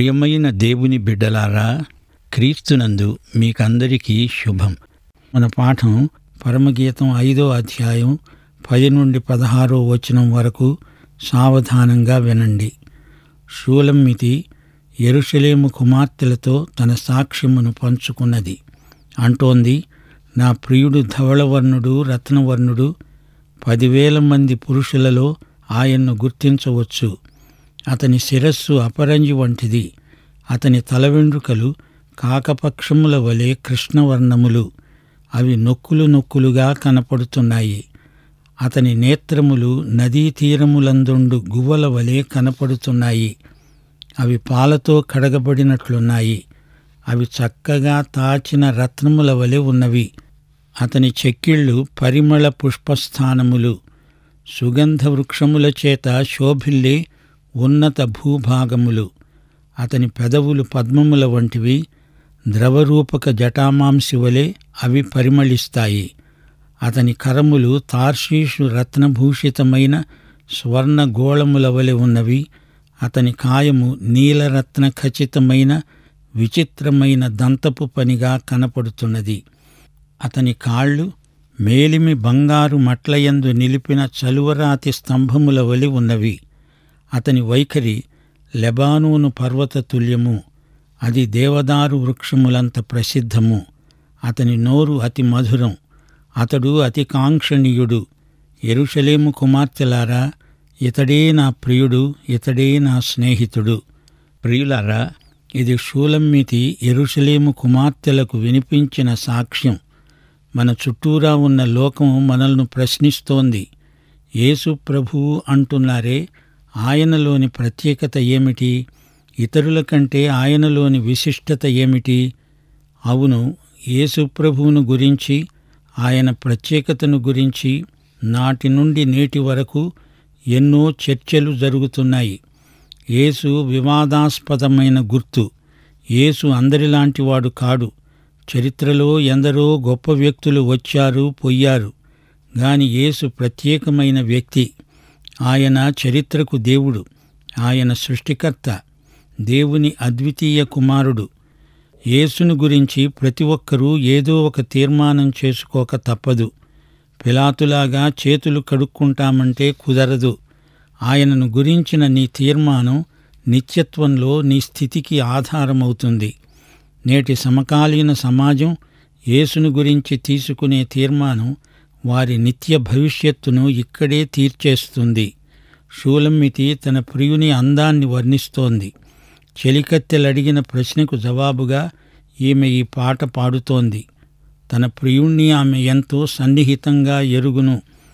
ప్రియమైన దేవుని బిడ్డలారా క్రీస్తునందు మీకందరికీ శుభం మన పాఠం పరమగీతం ఐదో అధ్యాయం పది నుండి పదహారో వచనం వరకు సావధానంగా వినండి షూలమ్మితి ఎరుషలేము కుమార్తెలతో తన సాక్ష్యమును పంచుకున్నది అంటోంది నా ప్రియుడు ధవళవర్ణుడు రత్నవర్ణుడు పదివేల మంది పురుషులలో ఆయన్ను గుర్తించవచ్చు అతని శిరస్సు అపరంజి వంటిది అతని తల వెండ్రుకలు కాకపక్షముల వలె కృష్ణవర్ణములు అవి నొక్కులు నొక్కులుగా కనపడుతున్నాయి అతని నేత్రములు నదీ తీరములందుండు గువ్వల వలె కనపడుతున్నాయి అవి పాలతో కడగబడినట్లున్నాయి అవి చక్కగా తాచిన రత్నముల వలె ఉన్నవి అతని చెక్కిళ్ళు పరిమళ పుష్పస్థానములు సుగంధ వృక్షముల చేత శోభిల్లే ఉన్నత భూభాగములు అతని పెదవులు పద్మముల వంటివి ద్రవరూపక జటామాంసి వలె అవి పరిమళిస్తాయి అతని కరములు తార్షీషు రత్నభూషితమైన స్వర్ణ గోళముల వలె ఉన్నవి అతని కాయము నీలరత్న ఖచ్చితమైన విచిత్రమైన దంతపు పనిగా కనపడుతున్నది అతని కాళ్ళు మేలిమి బంగారు మట్లయందు నిలిపిన చలువరాతి స్తంభముల వలి ఉన్నవి అతని వైఖరి లెబానోను పర్వత తుల్యము అది దేవదారు వృక్షములంత ప్రసిద్ధము అతని నోరు అతి మధురం అతడు అతి కాంక్షణీయుడు ఎరుషలేము కుమార్తెలారా ఇతడే నా ప్రియుడు ఇతడే నా స్నేహితుడు ప్రియులారా ఇది షూలమ్మితి ఎరుషలేము కుమార్తెలకు వినిపించిన సాక్ష్యం మన చుట్టూరా ఉన్న లోకం మనల్ని ప్రశ్నిస్తోంది యేసు ప్రభువు అంటున్నారే ఆయనలోని ప్రత్యేకత ఏమిటి ఇతరుల కంటే ఆయనలోని విశిష్టత ఏమిటి అవును యేసు ప్రభువును గురించి ఆయన ప్రత్యేకతను గురించి నాటి నుండి నేటి వరకు ఎన్నో చర్చలు జరుగుతున్నాయి యేసు వివాదాస్పదమైన గుర్తు యేసు అందరిలాంటివాడు కాడు చరిత్రలో ఎందరో గొప్ప వ్యక్తులు వచ్చారు పొయ్యారు గాని యేసు ప్రత్యేకమైన వ్యక్తి ఆయన చరిత్రకు దేవుడు ఆయన సృష్టికర్త దేవుని అద్వితీయ కుమారుడు యేసును గురించి ప్రతి ఒక్కరూ ఏదో ఒక తీర్మానం చేసుకోక తప్పదు పిలాతులాగా చేతులు కడుక్కుంటామంటే కుదరదు ఆయనను గురించిన నీ తీర్మానం నిత్యత్వంలో నీ స్థితికి ఆధారమవుతుంది నేటి సమకాలీన సమాజం యేసును గురించి తీసుకునే తీర్మానం వారి నిత్య భవిష్యత్తును ఇక్కడే తీర్చేస్తుంది షూలమ్మితి తన ప్రియుని అందాన్ని వర్ణిస్తోంది చెలికత్తెలడిగిన ప్రశ్నకు జవాబుగా ఈమె ఈ పాట పాడుతోంది తన ప్రియుణ్ణి ఆమె ఎంతో సన్నిహితంగా ఎరుగును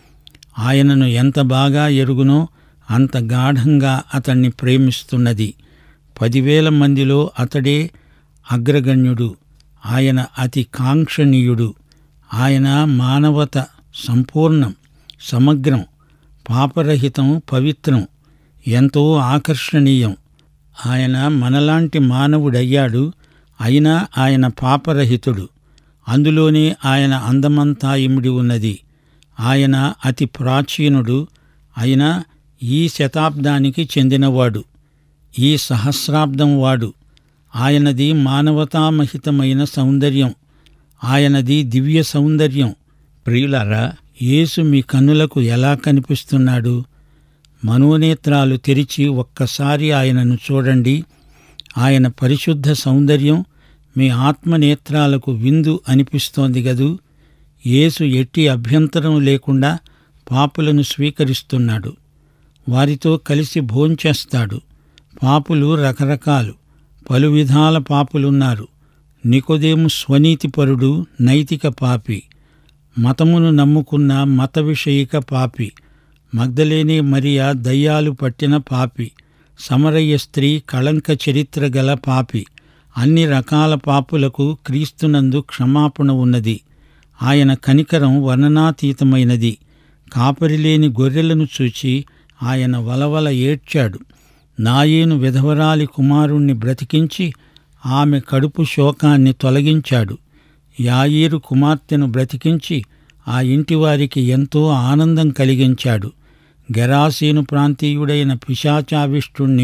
ఆయనను ఎంత బాగా ఎరుగునో అంత గాఢంగా అతన్ని ప్రేమిస్తున్నది పదివేల మందిలో అతడే అగ్రగణ్యుడు ఆయన అతి కాంక్షణీయుడు ఆయన మానవత సంపూర్ణం సమగ్రం పాపరహితం పవిత్రం ఎంతో ఆకర్షణీయం ఆయన మనలాంటి మానవుడయ్యాడు అయినా ఆయన పాపరహితుడు అందులోనే ఆయన అందమంతా ఇమిడి ఉన్నది ఆయన అతి ప్రాచీనుడు అయినా ఈ శతాబ్దానికి చెందినవాడు ఈ సహస్రాబ్దం వాడు ఆయనది మానవతామహితమైన సౌందర్యం ఆయనది దివ్య సౌందర్యం ప్రియులారా యేసు మీ కన్నులకు ఎలా కనిపిస్తున్నాడు మనోనేత్రాలు తెరిచి ఒక్కసారి ఆయనను చూడండి ఆయన పరిశుద్ధ సౌందర్యం మీ ఆత్మనేత్రాలకు విందు అనిపిస్తోంది గదూ యేసు ఎట్టి అభ్యంతరం లేకుండా పాపులను స్వీకరిస్తున్నాడు వారితో కలిసి భోంచేస్తాడు పాపులు రకరకాలు పలు విధాల పాపులున్నారు నికోదేము స్వనీతిపరుడు నైతిక పాపి మతమును నమ్ముకున్న మత విషయిక పాపి మగ్ధలేనే మరియా దయ్యాలు పట్టిన పాపి సమరయ్య స్త్రీ కళంక చరిత్ర గల పాపి అన్ని రకాల పాపులకు క్రీస్తునందు క్షమాపణ ఉన్నది ఆయన కనికరం వర్ణనాతీతమైనది కాపరిలేని గొర్రెలను చూచి ఆయన వలవల ఏడ్చాడు నాయేను విధవరాలి కుమారుణ్ణి బ్రతికించి ఆమె కడుపు శోకాన్ని తొలగించాడు యాయీరు కుమార్తెను బ్రతికించి ఆ ఇంటివారికి ఎంతో ఆనందం కలిగించాడు గెరాసీను ప్రాంతీయుడైన పిశాచావిష్టుణ్ణి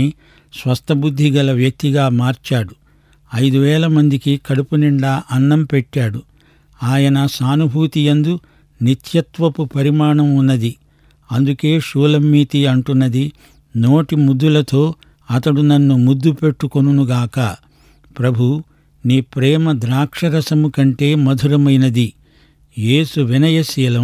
స్వస్థబుద్ధి గల వ్యక్తిగా మార్చాడు ఐదు వేల మందికి కడుపు నిండా అన్నం పెట్టాడు ఆయన సానుభూతి యందు నిత్యత్వపు పరిమాణం ఉన్నది అందుకే షూలమ్మీతి అంటున్నది నోటి ముద్దులతో అతడు నన్ను ముద్దు పెట్టుకొనుగాక ప్రభు నీ ప్రేమ ద్రాక్షరసము కంటే మధురమైనది యేసు వినయశీలం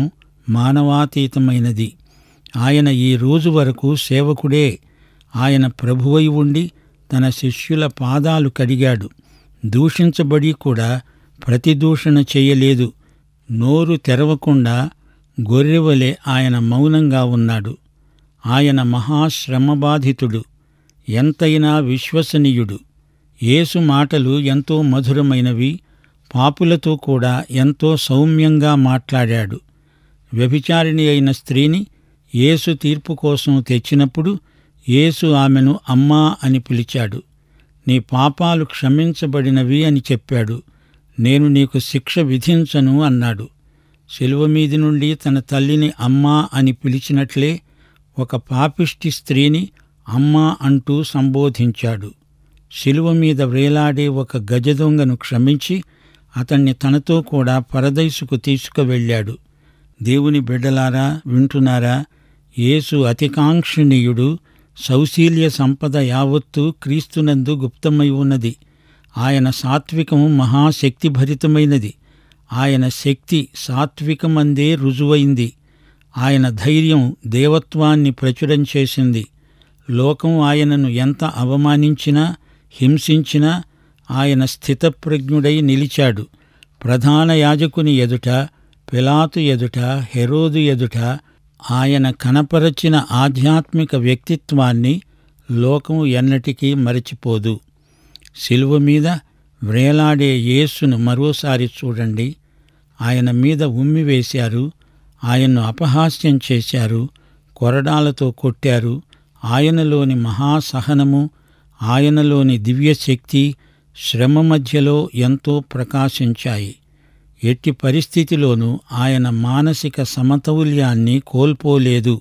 మానవాతీతమైనది ఆయన ఈ రోజు వరకు సేవకుడే ఆయన ప్రభువై ఉండి తన శిష్యుల పాదాలు కడిగాడు దూషించబడి కూడా ప్రతిదూషణ చేయలేదు నోరు తెరవకుండా గొర్రెవలే ఆయన మౌనంగా ఉన్నాడు ఆయన మహాశ్రమబాధితుడు ఎంతైనా విశ్వసనీయుడు యేసు మాటలు ఎంతో మధురమైనవి పాపులతో కూడా ఎంతో సౌమ్యంగా మాట్లాడాడు వ్యభిచారిణి అయిన స్త్రీని యేసు తీర్పు కోసం తెచ్చినప్పుడు యేసు ఆమెను అమ్మా అని పిలిచాడు నీ పాపాలు క్షమించబడినవి అని చెప్పాడు నేను నీకు శిక్ష విధించను అన్నాడు శిలువ మీది నుండి తన తల్లిని అమ్మా అని పిలిచినట్లే ఒక పాపిష్టి స్త్రీని అమ్మా అంటూ సంబోధించాడు శిలువ మీద వ్రేలాడే ఒక గజదొంగను క్షమించి అతన్ని తనతో కూడా పరదైసుకు తీసుకువెళ్ళాడు దేవుని బిడ్డలారా వింటున్నారా యేసు అతికాంక్షణీయుడు సౌశీల్య సంపద యావత్తు క్రీస్తునందు గుప్తమై ఉన్నది ఆయన సాత్వికము మహాశక్తిభరితమైనది ఆయన శక్తి సాత్వికమందే రుజువైంది ఆయన ధైర్యం దేవత్వాన్ని ప్రచురం చేసింది లోకం ఆయనను ఎంత అవమానించినా హింసించినా ఆయన స్థితప్రజ్ఞుడై నిలిచాడు ప్రధాన యాజకుని ఎదుట పిలాతు ఎదుట హెరోదు ఎదుట ఆయన కనపరచిన ఆధ్యాత్మిక వ్యక్తిత్వాన్ని లోకం ఎన్నటికీ మరచిపోదు శిలువ మీద వ్రేలాడే యేసును మరోసారి చూడండి ఆయన మీద ఉమ్మివేశారు ఆయన్ను అపహాస్యం చేశారు కొరడాలతో కొట్టారు ఆయనలోని మహాసహనము ఆయనలోని దివ్యశక్తి శ్రమ మధ్యలో ఎంతో ప్రకాశించాయి ఎట్టి పరిస్థితిలోనూ ఆయన మానసిక సమతౌల్యాన్ని కోల్పోలేదు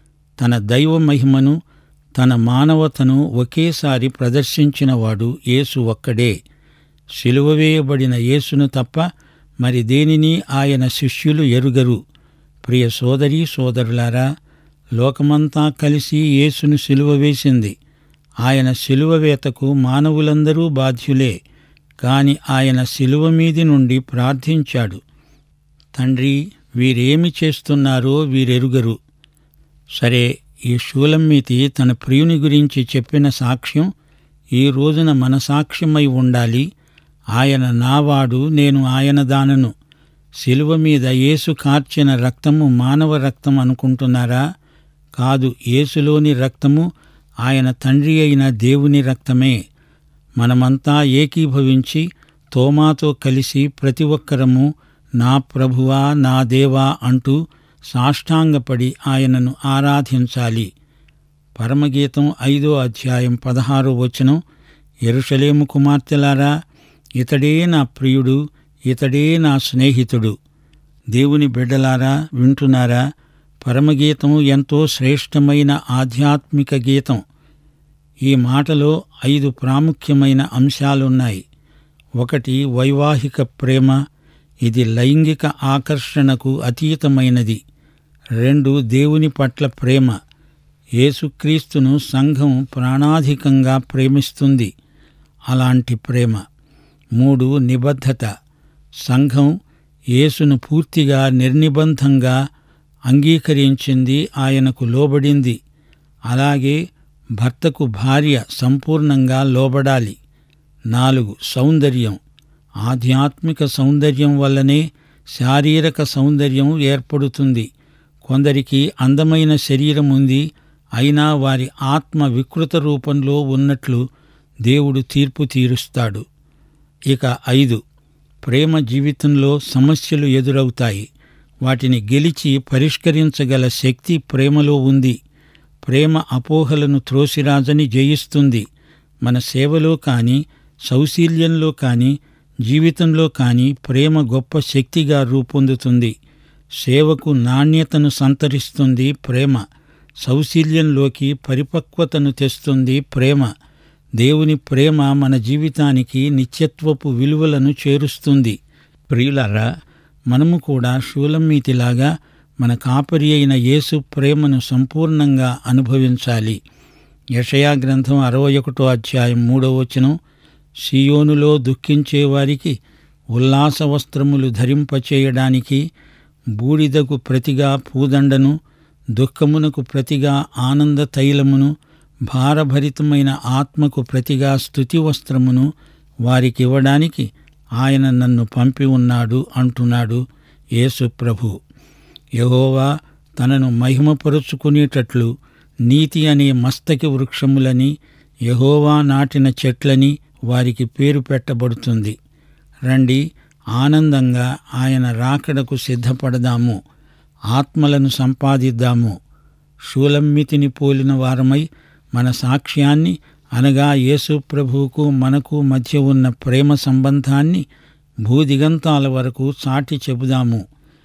తన దైవ మహిమను తన మానవతను ఒకేసారి ప్రదర్శించినవాడు యేసు ఒక్కడే సిలువ వేయబడిన యేసును తప్ప మరి దేనిని ఆయన శిష్యులు ఎరుగరు ప్రియ సోదరీ సోదరులారా లోకమంతా కలిసి యేసును సిలువ వేసింది ఆయన సిలువ వేతకు మానవులందరూ బాధ్యులే కాని ఆయన శిలువ మీది నుండి ప్రార్థించాడు తండ్రి వీరేమి చేస్తున్నారో వీరెరుగరు సరే ఈ శూలమ్మీతి తన ప్రియుని గురించి చెప్పిన సాక్ష్యం ఈ రోజున మన సాక్ష్యమై ఉండాలి ఆయన నావాడు నేను ఆయన దానను శిలువ మీద యేసు కార్చిన రక్తము మానవ రక్తం అనుకుంటున్నారా కాదు యేసులోని రక్తము ఆయన తండ్రి అయిన దేవుని రక్తమే మనమంతా ఏకీభవించి తోమాతో కలిసి ప్రతి ఒక్కరము నా ప్రభువా నా దేవా అంటూ సాష్టాంగపడి ఆయనను ఆరాధించాలి పరమగీతం ఐదో అధ్యాయం పదహారో వచనం ఎరుషలేము కుమార్తెలారా ఇతడే నా ప్రియుడు ఇతడే నా స్నేహితుడు దేవుని బిడ్డలారా వింటున్నారా పరమగీతం ఎంతో శ్రేష్టమైన ఆధ్యాత్మిక గీతం ఈ మాటలో ఐదు ప్రాముఖ్యమైన అంశాలున్నాయి ఒకటి వైవాహిక ప్రేమ ఇది లైంగిక ఆకర్షణకు అతీతమైనది రెండు దేవుని పట్ల ప్రేమ యేసుక్రీస్తును సంఘం ప్రాణాధికంగా ప్రేమిస్తుంది అలాంటి ప్రేమ మూడు నిబద్ధత సంఘం యేసును పూర్తిగా నిర్నిబంధంగా అంగీకరించింది ఆయనకు లోబడింది అలాగే భర్తకు భార్య సంపూర్ణంగా లోబడాలి నాలుగు సౌందర్యం ఆధ్యాత్మిక సౌందర్యం వల్లనే శారీరక సౌందర్యం ఏర్పడుతుంది కొందరికి అందమైన శరీరం ఉంది అయినా వారి ఆత్మ వికృత రూపంలో ఉన్నట్లు దేవుడు తీర్పు తీరుస్తాడు ఇక ఐదు ప్రేమ జీవితంలో సమస్యలు ఎదురవుతాయి వాటిని గెలిచి పరిష్కరించగల శక్తి ప్రేమలో ఉంది ప్రేమ అపోహలను త్రోసిరాజని జయిస్తుంది మన సేవలో కానీ సౌశీల్యంలో కానీ జీవితంలో కానీ ప్రేమ గొప్ప శక్తిగా రూపొందుతుంది సేవకు నాణ్యతను సంతరిస్తుంది ప్రేమ సౌశీల్యంలోకి పరిపక్వతను తెస్తుంది ప్రేమ దేవుని ప్రేమ మన జీవితానికి నిత్యత్వపు విలువలను చేరుస్తుంది ప్రియులరా మనము కూడా శూలమ్మీతిలాగా మన కాపరి అయిన యేసు ప్రేమను సంపూర్ణంగా అనుభవించాలి యషయా గ్రంథం అరవై ఒకటో అధ్యాయం మూడో వచనం సియోనులో దుఃఖించే వారికి ఉల్లాస వస్త్రములు ధరింపచేయడానికి బూడిదకు ప్రతిగా పూదండను దుఃఖమునకు ప్రతిగా ఆనంద తైలమును భారభరితమైన ఆత్మకు ప్రతిగా స్థుతి వస్త్రమును వారికివ్వడానికి ఆయన నన్ను పంపి ఉన్నాడు అంటున్నాడు యేసు ప్రభు యహోవా తనను మహిమపరుచుకునేటట్లు నీతి అనే మస్తకి వృక్షములని యహోవా నాటిన చెట్లని వారికి పేరు పెట్టబడుతుంది రండి ఆనందంగా ఆయన రాకడకు సిద్ధపడదాము ఆత్మలను సంపాదిద్దాము శూలమ్మితిని పోలిన వారమై మన సాక్ష్యాన్ని అనగా యేసు ప్రభువుకు మనకు మధ్య ఉన్న ప్రేమ సంబంధాన్ని భూదిగంతాల వరకు చాటి చెబుదాము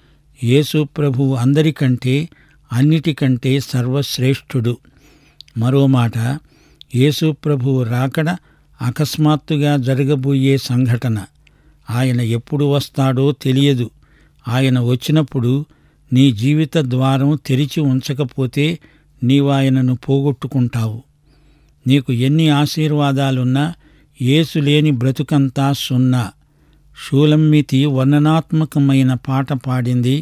యేసు ప్రభు అందరికంటే అన్నిటికంటే సర్వశ్రేష్ఠుడు మరో మాట యేసు ప్రభువు రాకడ అకస్మాత్తుగా జరగబోయే సంఘటన ఆయన ఎప్పుడు వస్తాడో తెలియదు ఆయన వచ్చినప్పుడు నీ జీవిత ద్వారం తెరిచి ఉంచకపోతే నీవాయనను పోగొట్టుకుంటావు నీకు ఎన్ని ఆశీర్వాదాలున్నా యేసు లేని బ్రతుకంతా సున్నా షూలమ్మితి వర్ణనాత్మకమైన పాట పాడింది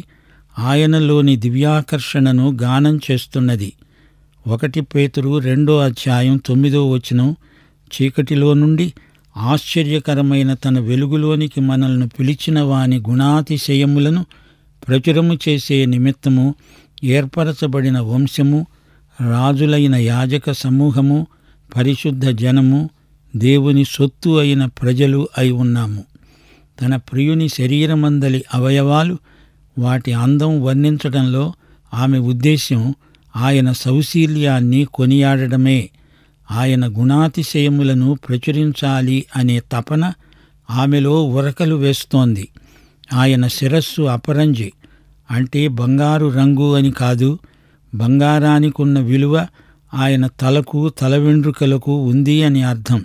ఆయనలోని దివ్యాకర్షణను గానం చేస్తున్నది ఒకటి పేతురు రెండో అధ్యాయం తొమ్మిదో వచనం చీకటిలో నుండి ఆశ్చర్యకరమైన తన వెలుగులోనికి మనల్ని పిలిచిన వాని గుణాతిశయములను ప్రచురము చేసే నిమిత్తము ఏర్పరచబడిన వంశము రాజులైన యాజక సమూహము పరిశుద్ధ జనము దేవుని సొత్తు అయిన ప్రజలు అయి ఉన్నాము తన ప్రియుని శరీరమందలి అవయవాలు వాటి అందం వర్ణించడంలో ఆమె ఉద్దేశ్యం ఆయన సౌశీల్యాన్ని కొనియాడడమే ఆయన గుణాతిశయములను ప్రచురించాలి అనే తపన ఆమెలో ఉరకలు వేస్తోంది ఆయన శిరస్సు అపరంజి అంటే బంగారు రంగు అని కాదు బంగారానికున్న విలువ ఆయన తలకు తల వెండ్రుకలకు ఉంది అని అర్థం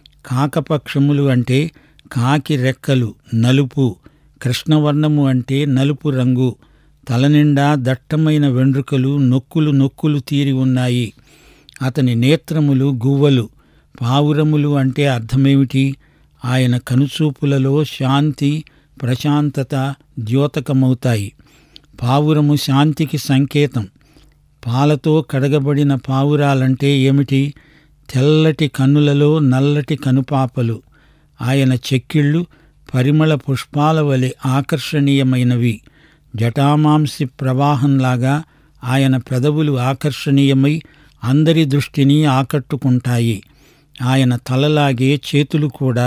కాకపక్షములు అంటే కాకి రెక్కలు నలుపు కృష్ణవర్ణము అంటే నలుపు రంగు తలనిండా దట్టమైన వెండ్రుకలు నొక్కులు నొక్కులు తీరి ఉన్నాయి అతని నేత్రములు గువ్వలు పావురములు అంటే అర్థమేమిటి ఆయన కనుచూపులలో శాంతి ప్రశాంతత ద్యోతకమవుతాయి పావురము శాంతికి సంకేతం పాలతో కడగబడిన పావురాలంటే ఏమిటి తెల్లటి కన్నులలో నల్లటి కనుపాపలు ఆయన చెక్కిళ్ళు పరిమళ పుష్పాల వలె ఆకర్షణీయమైనవి జటామాంసి ప్రవాహంలాగా ఆయన పెదవులు ఆకర్షణీయమై అందరి దృష్టిని ఆకట్టుకుంటాయి ఆయన తలలాగే చేతులు కూడా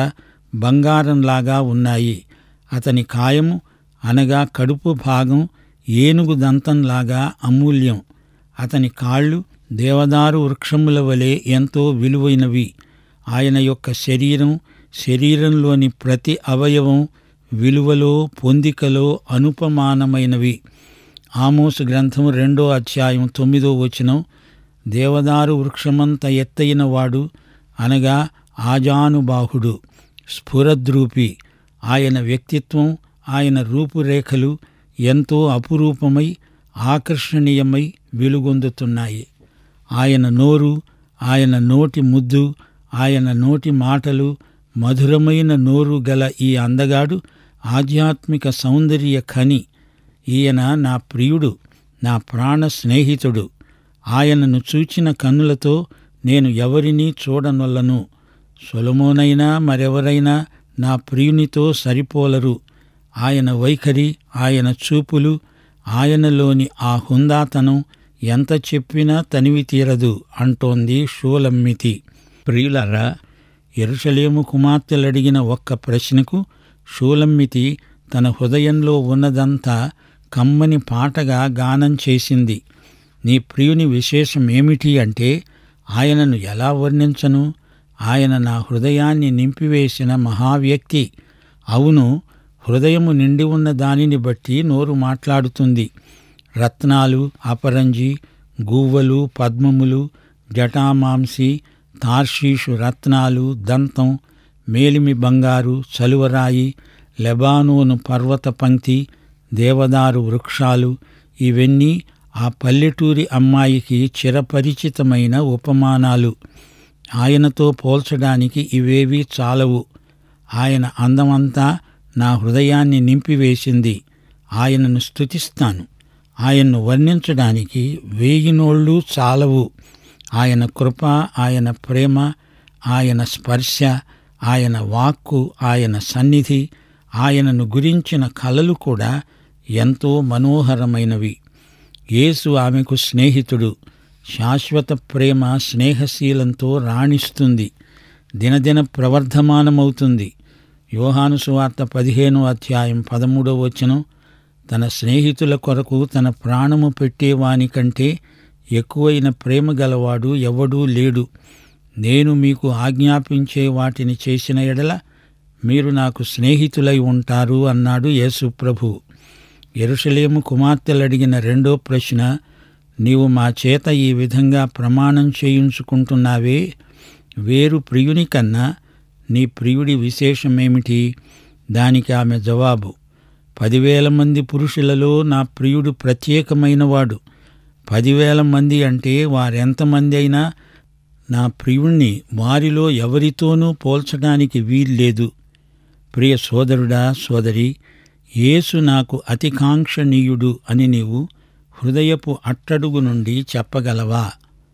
బంగారంలాగా ఉన్నాయి అతని కాయము అనగా కడుపు భాగం ఏనుగు దంతంలాగా అమూల్యం అతని కాళ్ళు దేవదారు వృక్షముల వలె ఎంతో విలువైనవి ఆయన యొక్క శరీరం శరీరంలోని ప్రతి అవయవం విలువలో పొందికలో అనుపమానమైనవి ఆమోసు గ్రంథం రెండో అధ్యాయం తొమ్మిదో వచనం దేవదారు వృక్షమంత ఎత్తైన వాడు అనగా ఆజానుబాహుడు స్ఫురద్రూపి ఆయన వ్యక్తిత్వం ఆయన రూపురేఖలు ఎంతో అపురూపమై ఆకర్షణీయమై వెలుగొందుతున్నాయి ఆయన నోరు ఆయన నోటి ముద్దు ఆయన నోటి మాటలు మధురమైన నోరు గల ఈ అందగాడు ఆధ్యాత్మిక సౌందర్య ఖని ఈయన నా ప్రియుడు నా ప్రాణ స్నేహితుడు ఆయనను చూచిన కన్నులతో నేను ఎవరినీ చూడనొల్లను సొలమోనైనా మరెవరైనా నా ప్రియునితో సరిపోలరు ఆయన వైఖరి ఆయన చూపులు ఆయనలోని ఆ హుందాతనం ఎంత చెప్పినా తనివి తీరదు అంటోంది షూలమ్మితి ప్రియులరా ఎరుషలేము కుమార్తెలడిగిన ఒక్క ప్రశ్నకు షూలమ్మితి తన హృదయంలో ఉన్నదంతా కమ్మని పాటగా గానం చేసింది నీ ప్రియుని విశేషం ఏమిటి అంటే ఆయనను ఎలా వర్ణించను ఆయన నా హృదయాన్ని నింపివేసిన మహావ్యక్తి అవును హృదయము నిండి ఉన్న దానిని బట్టి నోరు మాట్లాడుతుంది రత్నాలు అపరంజి గువ్వలు పద్మములు జటామాంసి తార్షీషు రత్నాలు దంతం మేలిమి బంగారు చలువరాయి లెబానోను పర్వత పంక్తి దేవదారు వృక్షాలు ఇవన్నీ ఆ పల్లెటూరి అమ్మాయికి చిరపరిచితమైన ఉపమానాలు ఆయనతో పోల్చడానికి ఇవేవీ చాలవు ఆయన అందమంతా నా హృదయాన్ని నింపివేసింది ఆయనను స్తుతిస్తాను ఆయన్ను వర్ణించడానికి వేయినోళ్ళు చాలవు ఆయన కృప ఆయన ప్రేమ ఆయన స్పర్శ ఆయన వాక్కు ఆయన సన్నిధి ఆయనను గురించిన కలలు కూడా ఎంతో మనోహరమైనవి యేసు ఆమెకు స్నేహితుడు శాశ్వత ప్రేమ స్నేహశీలంతో రాణిస్తుంది దినదిన ప్రవర్ధమానమవుతుంది యోహాను సువార్త పదిహేనో అధ్యాయం పదమూడో వచనం తన స్నేహితుల కొరకు తన ప్రాణము పెట్టేవాని కంటే ఎక్కువైన ప్రేమ గలవాడు ఎవడూ లేడు నేను మీకు ఆజ్ఞాపించే వాటిని చేసిన ఎడల మీరు నాకు స్నేహితులై ఉంటారు అన్నాడు యేసు ప్రభు ఎరుషలేము కుమార్తెలడిగిన రెండో ప్రశ్న నీవు మా చేత ఈ విధంగా ప్రమాణం చేయించుకుంటున్నావే వేరు ప్రియుని కన్నా నీ ప్రియుడి విశేషమేమిటి దానికి ఆమె జవాబు పదివేల మంది పురుషులలో నా ప్రియుడు ప్రత్యేకమైనవాడు పదివేల మంది అంటే వారెంతమంది అయినా నా ప్రియుణ్ణి వారిలో ఎవరితోనూ పోల్చడానికి వీల్లేదు ప్రియ సోదరుడా సోదరి యేసు నాకు అతికాంక్షణీయుడు అని నీవు హృదయపు అట్టడుగు నుండి చెప్పగలవా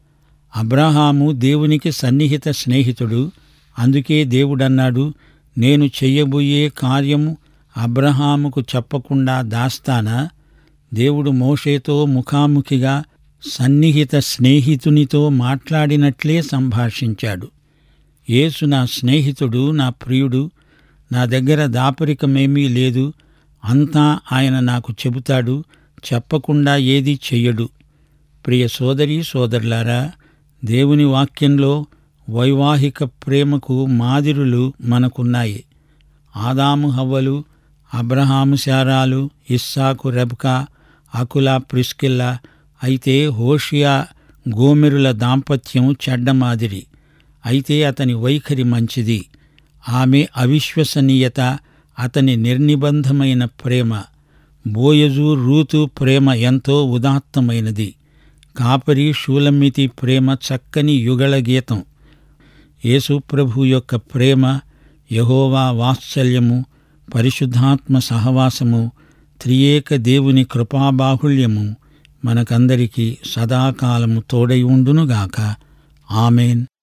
అబ్రహాము దేవునికి సన్నిహిత స్నేహితుడు అందుకే దేవుడన్నాడు నేను చెయ్యబోయే కార్యము అబ్రహాముకు చెప్పకుండా దాస్తానా దేవుడు మోషేతో ముఖాముఖిగా సన్నిహిత స్నేహితునితో మాట్లాడినట్లే సంభాషించాడు యేసు నా స్నేహితుడు నా ప్రియుడు నా దగ్గర దాపరికమేమీ లేదు అంతా ఆయన నాకు చెబుతాడు చెప్పకుండా ఏదీ చెయ్యడు ప్రియ సోదరి సోదరులారా దేవుని వాక్యంలో వైవాహిక ప్రేమకు మాదిరులు మనకున్నాయి ఆదాము హవ్వలు అబ్రహాము శారాలు ఇస్సాకు రెబ్కా అకుల ప్రిస్కిల్లా అయితే హోషియా గోమెరుల దాంపత్యం చెడ్డ మాదిరి అయితే అతని వైఖరి మంచిది ఆమె అవిశ్వసనీయత అతని నిర్నిబంధమైన ప్రేమ బోయజు రూతు ప్రేమ ఎంతో ఉదాత్తమైనది కాపరి షూలమ్మితి ప్రేమ చక్కని యుగళ గీతం యేసుప్రభు యొక్క ప్రేమ యహోవా వాత్సల్యము పరిశుద్ధాత్మ సహవాసము త్రియేక దేవుని కృపాబాహుళ్యము మనకందరికీ సదాకాలము తోడై ఉండునుగాక ఆమెన్